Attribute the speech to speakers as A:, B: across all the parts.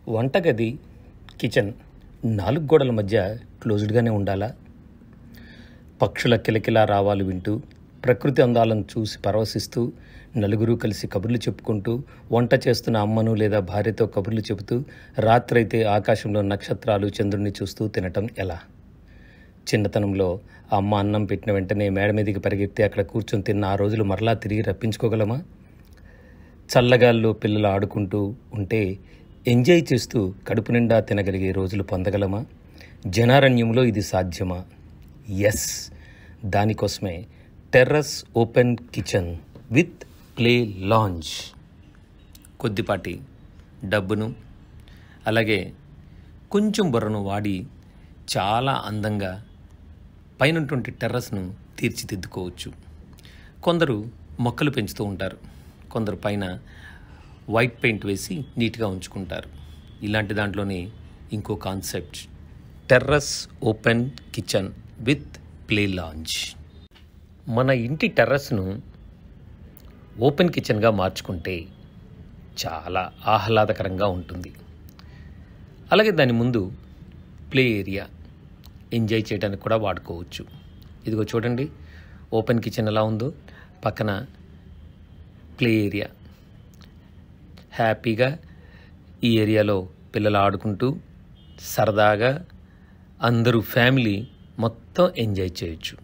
A: వంటగది కిచెన్ నాలుగు గోడల మధ్య క్లోజ్డ్గానే ఉండాలా పక్షుల కిలకిలా రావాలు వింటూ ప్రకృతి అందాలను చూసి పరవశిస్తూ నలుగురు కలిసి కబుర్లు చెప్పుకుంటూ వంట చేస్తున్న అమ్మను లేదా భార్యతో కబుర్లు చెబుతూ రాత్రైతే ఆకాశంలో నక్షత్రాలు చంద్రుడిని చూస్తూ తినటం ఎలా చిన్నతనంలో అమ్మ అన్నం పెట్టిన వెంటనే మేడ మీదకి పరిగెత్తి అక్కడ కూర్చొని తిన్న ఆ రోజులు మరలా తిరిగి రప్పించుకోగలమా చల్లగాల్లో పిల్లలు ఆడుకుంటూ ఉంటే ఎంజాయ్ చేస్తూ కడుపు నిండా తినగలిగే రోజులు పొందగలమా జనారణ్యంలో ఇది సాధ్యమా ఎస్ దానికోసమే terrace open kitchen with play lounge కొద్దిపాటి డబ్బును అలాగే కొంచెం బుర్రను వాడి చాలా అందంగా పైనటువంటి టెర్రస్ను తీర్చిదిద్దుకోవచ్చు కొందరు మొక్కలు పెంచుతూ ఉంటారు కొందరు పైన వైట్ పెయింట్ వేసి నీట్గా ఉంచుకుంటారు ఇలాంటి దాంట్లోనే ఇంకో concept terrace open kitchen with play lounge మన ఇంటి టెర్రస్ను ఓపెన్ కిచెన్గా మార్చుకుంటే చాలా ఆహ్లాదకరంగా ఉంటుంది అలాగే దాని ముందు ప్లే ఏరియా ఎంజాయ్ చేయడానికి కూడా వాడుకోవచ్చు ఇదిగో చూడండి ఓపెన్ కిచెన్ ఎలా ఉందో పక్కన ప్లే ఏరియా హ్యాపీగా ఈ ఏరియాలో పిల్లలు ఆడుకుంటూ సరదాగా అందరూ ఫ్యామిలీ మొత్తం ఎంజాయ్ చేయొచ్చు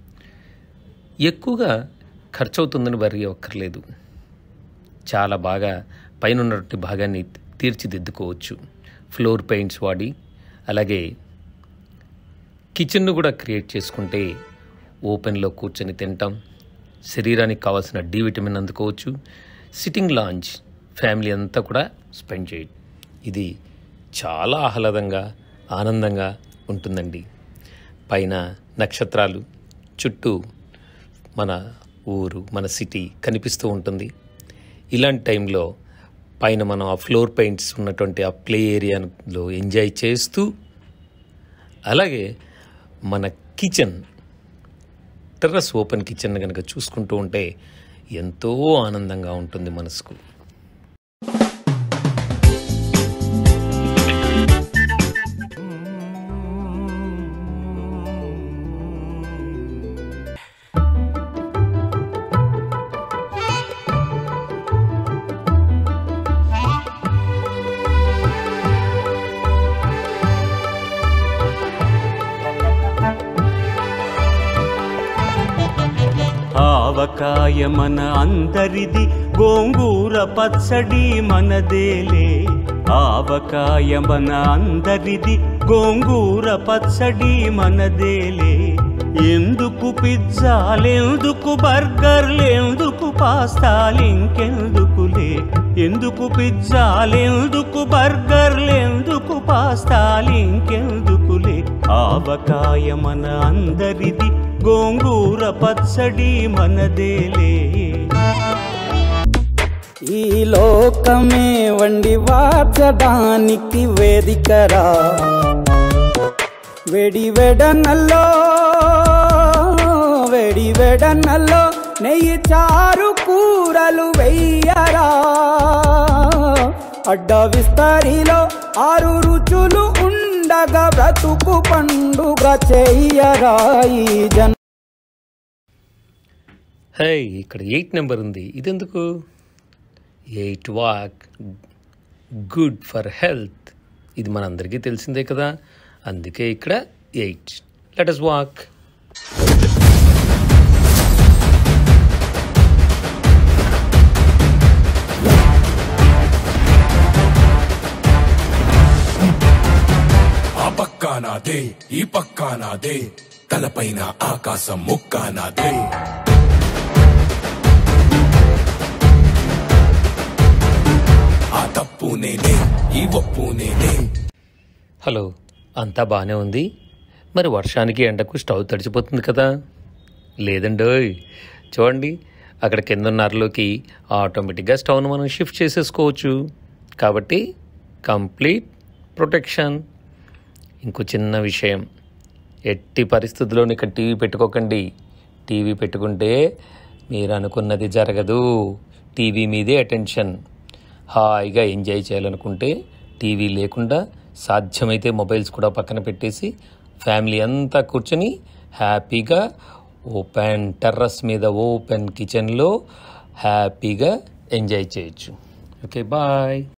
A: ఎక్కువగా ఖర్చు అవుతుందని వరి ఒక్కర్లేదు చాలా బాగా పైన ఉన్నటువంటి భాగాన్ని తీర్చిదిద్దుకోవచ్చు ఫ్లోర్ పెయింట్స్ వాడి అలాగే కిచెన్ను కూడా క్రియేట్ చేసుకుంటే ఓపెన్లో కూర్చొని తింటాం శరీరానికి కావాల్సిన డి విటమిన్ అందుకోవచ్చు సిట్టింగ్ లాంచ్ ఫ్యామిలీ అంతా కూడా స్పెండ్ చేయడం ఇది చాలా ఆహ్లాదంగా ఆనందంగా ఉంటుందండి పైన నక్షత్రాలు చుట్టూ మన ఊరు మన సిటీ కనిపిస్తూ ఉంటుంది ఇలాంటి టైంలో పైన మనం ఆ ఫ్లోర్ పెయింట్స్ ఉన్నటువంటి ఆ ప్లే ఏరియాలో ఎంజాయ్ చేస్తూ అలాగే మన కిచెన్ టెర్రస్ ఓపెన్ కిచెన్ కనుక చూసుకుంటూ ఉంటే ఎంతో ఆనందంగా ఉంటుంది మనసుకు
B: ఆవకాయ మన అందరిది గోంగూర పచ్చడి మనదేలే ఆవకాయ మన అందరిది గోంగూర పచ్చడి మనదేలే ఎందుకు పిజ్జాలెందుకు బర్గర్లెందుకు పాస్తాలింకెందుకులే ఎందుకు పిజ్జాలెందుకు బర్గర్లెందుకు పాస్తాలింకెందుకులే ఆవకాయ మన అందరిది గోంగూర పచ్చడి మనదేలే
C: ఈ లోకమే వండి వాచడానికి వేదికరా వెడి వెడనల్లో వెడి వెడనల్లో నెయ్యి చారు కూరలు వెయ్యరా అడ్డ విస్తరిలో ఆరు రుచులు ఉండగా బ్రతుకు పండుగ చెయ్యరా ఈ జన
A: హే ఇక్కడ ఎయిట్ నెంబర్ ఉంది ఇదెందుకు eight walk good for health ఇది మనందరికీ తెలిసిందే కదా అందుకే ఇక్కడ ఎయిట్ లెట్ అస్ వాక్
D: ఆ పక్కా నాదే ఈ పక్కా నాదే తలపైన ఆకాశం ముక్కా నాదే ఆ తప్పు నేనే ఈ ఒప్పు నేనే
A: హలో అంతా బాగానే ఉంది మరి వర్షానికి ఎండకు స్టవ్ తడిచిపోతుంది కదా లేదండోయ్ చూడండి అక్కడ కింద ఉన్న అరలోకి ఆటోమేటిక్గా స్టవ్ను మనం షిఫ్ట్ చేసేసుకోవచ్చు కాబట్టి కంప్లీట్ ప్రొటెక్షన్ ఇంకో చిన్న విషయం ఎట్టి పరిస్థితుల్లోనూ ఇక్కడ టీవీ పెట్టుకోకండి టీవీ పెట్టుకుంటే మీరు అనుకున్నది జరగదు టీవీ మీదే అటెన్షన్ హాయిగా ఎంజాయ్ చేయాలనుకుంటే టీవీ లేకుండా సాధ్యమైతే మొబైల్స్ కూడా పక్కన పెట్టేసి ఫ్యామిలీ అంతా కూర్చొని హ్యాపీగా ఓపెన్ టెర్రస్ మీద ఓపెన్ కిచెన్లో హ్యాపీగా ఎంజాయ్ చేయొచ్చు ఓకే బాయ్